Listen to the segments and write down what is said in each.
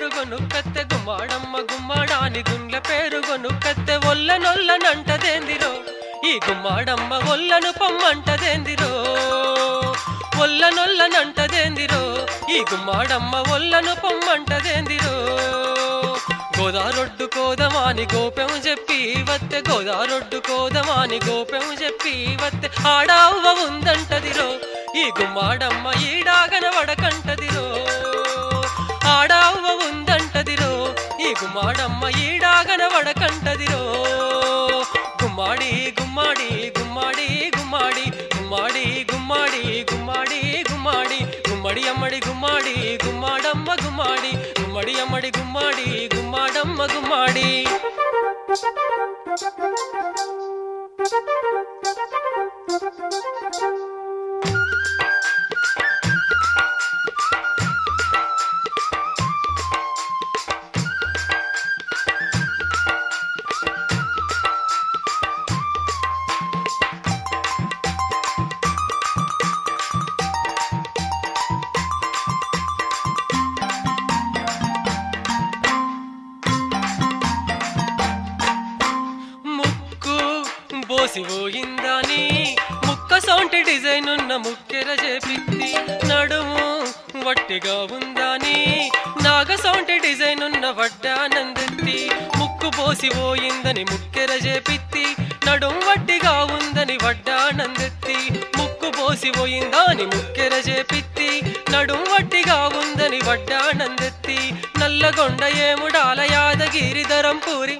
పేరు గొనుక్కత్తె గుమ్మాడమ్మ గుమ్మాడాని గుండ్ల పేరు గొనుక్కత్తె ఒల్ల నొల్లనంటదేందిరో ఈ గుమ్మాడమ్మ ఒల్లను పొమ్మంటదేందిరో ఒల్ల నొల్లనంటదేందిరో ఈ గుమ్మాడమ్మ ఒల్లను పొమ్మంటదేందిరో గోదారొడ్డు కోదమాని గోపెం చెప్పి వత్తె గోదారొడ్డు కోదమాని గోపెం చెప్పి వత్తె ఆడావ్వ ఉందంటదిరో ఈ గుమ్మాడమ్మ ఈడాగన వడకంటదిరో ఆడావ్వ ఉందంటదిరో ఈ గుమ్మాడమ్మ ఈడాగన వడకంటదిరో గుమ్మాడి గుమ్మాడి గుమ్మాడి గుమ్మాడి గుమ్మాడి గుమ్మాడి గుమ్మాడి గుమ్మాడి గుమ్మడి అమ్మడి గుమ్మాడి గుమ్మాడమ్మ గుమ్మాడి గుమ్మడి అమ్మడి గుమ్మాడి గుమ్మాడమ్మ గుమ్మాడి ముక్కు బోసిపోయిందని ముక్క సౌంటి డిజైన్ ఉన్న ముక్కెర చేపిత్తి నడుము వట్టిగా ఉందని నాగ సౌంటి డిజైన్ ఉన్న వడ్డానందెత్తి ముక్కు బోసిపోయిందని ముక్కెర చేపిత్తి నడుము వట్టిగా ఉందని వడ్డానందెత్తి ముక్కు బోసిపోయిందని ముక్కెర చేపిత్తి నడుము వట్టిగా ఉందని వడ్డానందెత్తి నల్లగొండ ఏముడాల యాదగిరిధరం పూరి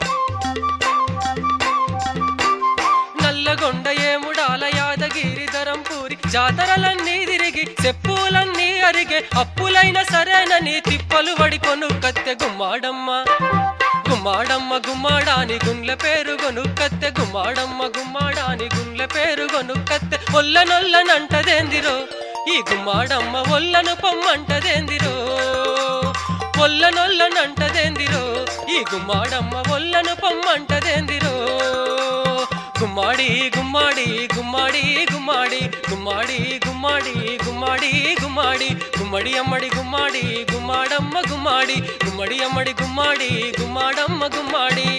నల్లగొండ ఏముడాల యాదగిరి ధరంపూరి జాతరలన్నీ తిరిగి చెప్పులన్నీ అరిగే అప్పులైన సరేనని తిప్పలు వడి కొనుక్కత్తె గుమ్మాడమ్మ గుమ్మాడమ్మ గుమ్మాడాని గుండ్ల పేరు కొనుక్కత్తె గుమ్మాడమ్మ గుమ్మాడాని గుండ్ల పేరు కొనుక్కత్తె ఒల్ల నొల్లనంటదేందిరో ఈ గుమ్మాడమ్మ ఒల్లను పొమ్మంటదేందిరో ఒల్ల నొల్లనంటదేందిరో ఈ గుమ్మాడమ్మ ఒల్లను పొమ్మంటదేందిరో గుమ్మాడి గుమ్మాడి గుమ్మాడి గుమ్మాడి గుమ్మాడి గుమ్మాడి గుమ్మాడి గుమ్మాడి గుమ్మడి అమ్మడి గుమ్మాడి గుమ్మాడమ్మ గుమ్మాడి గుమ్మడి అమ్మడి గుమ్మాడి గుమ్మాడమ్మ గుమ్మాడి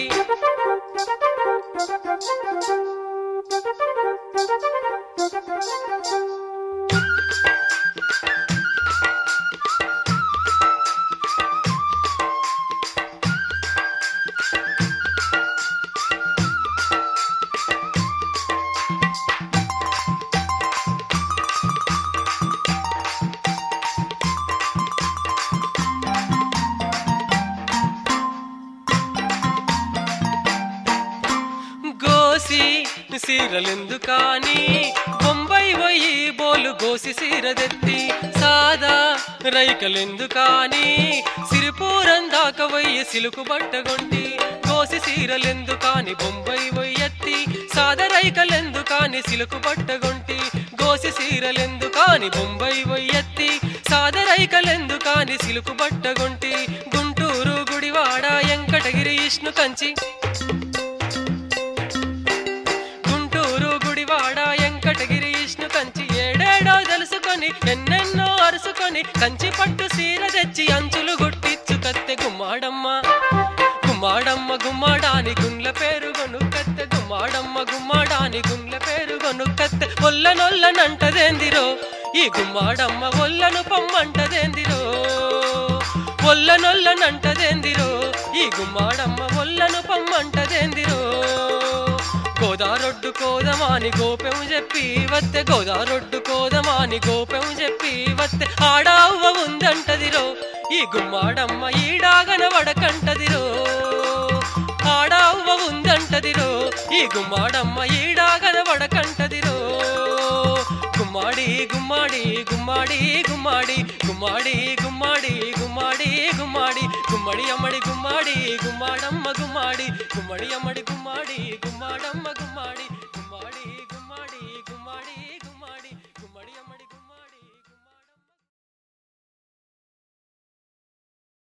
గోసి సీరలెందుకాని బొంబాయి పోయి బోలు గోసి సీరదెత్తి సాదా రైకలెందుకాని సిరిపూరం దాకా పోయి సిలుకు బట్టగొంటి గోసి సీరలెందుకాని బొంబాయి పోయెత్తి సాదా రైకలెందుకాని సిలుకు బట్టగొంటి గోసి సీరలెందుకాని బొంబాయి పోయెత్తి సాదా రైకలెందుకాని సిలుకు బట్టగొంటి గుంటూరు గుడివాడ వెంకటగిరి ఇష్ణు కంచి గుంటూరు గుడివాడ వెంకటగిరి విష్ణు కంచి ఏడేడో తెలుసుకొని ఎన్నెన్నో అరుసుకొని కంచి పట్టు సీర తెచ్చి అంచులు గుట్టిచ్చు కత్తె గుమ్మాడమ్మ గుమ్మాడమ్మ గుమ్మాడాని గుండ్ల పేరు గొనుక్కత్తె గుమ్మాడమ్మ గుమ్మాడాని గుండ్ల పేరు గొనుక్కత్తె ఒల్ల నొల్లనంటదేందిరో ఈ గుమ్మాడమ్మ ఒల్లను పొమ్మంటదేందిరో ఒల్ల నొల్లనంటదేందిరో ఈ గుమ్మాడమ్మ ఒల్లను పొమ్మంటదేందిరో గోదారొడ్డు కోదమాని గోపెం చెప్పి వత్తె గోదారొడ్డు కోదమాని గోపెం చెప్పి వత్తె ఆడావ్వ ఉందంటదిరో ఈ గుమ్మాడమ్మ ఈడాగన వడకంటదిరో ఆడావ్వ ఉందంటదిరో ఈ గుమ్మాడమ్మ ఈడాగన వడకంటదిరో గుమ్మాడి గుమ్మాడి గుమ్మాడి గుమ్మాడి గుమ్మాడి గుమ్మాడి గుమ్మాడి గుమ్మాడి గుమ్మడి అమ్మడి గుమ్మాడి గుమ్మాడమ్మ గుమ్మాడి గుమ్మడి అమ్మడి గుమ్మాడి గుమ్మాడమ్మ గుమ్మాడి గుమ్మాడి గుమ్మాడి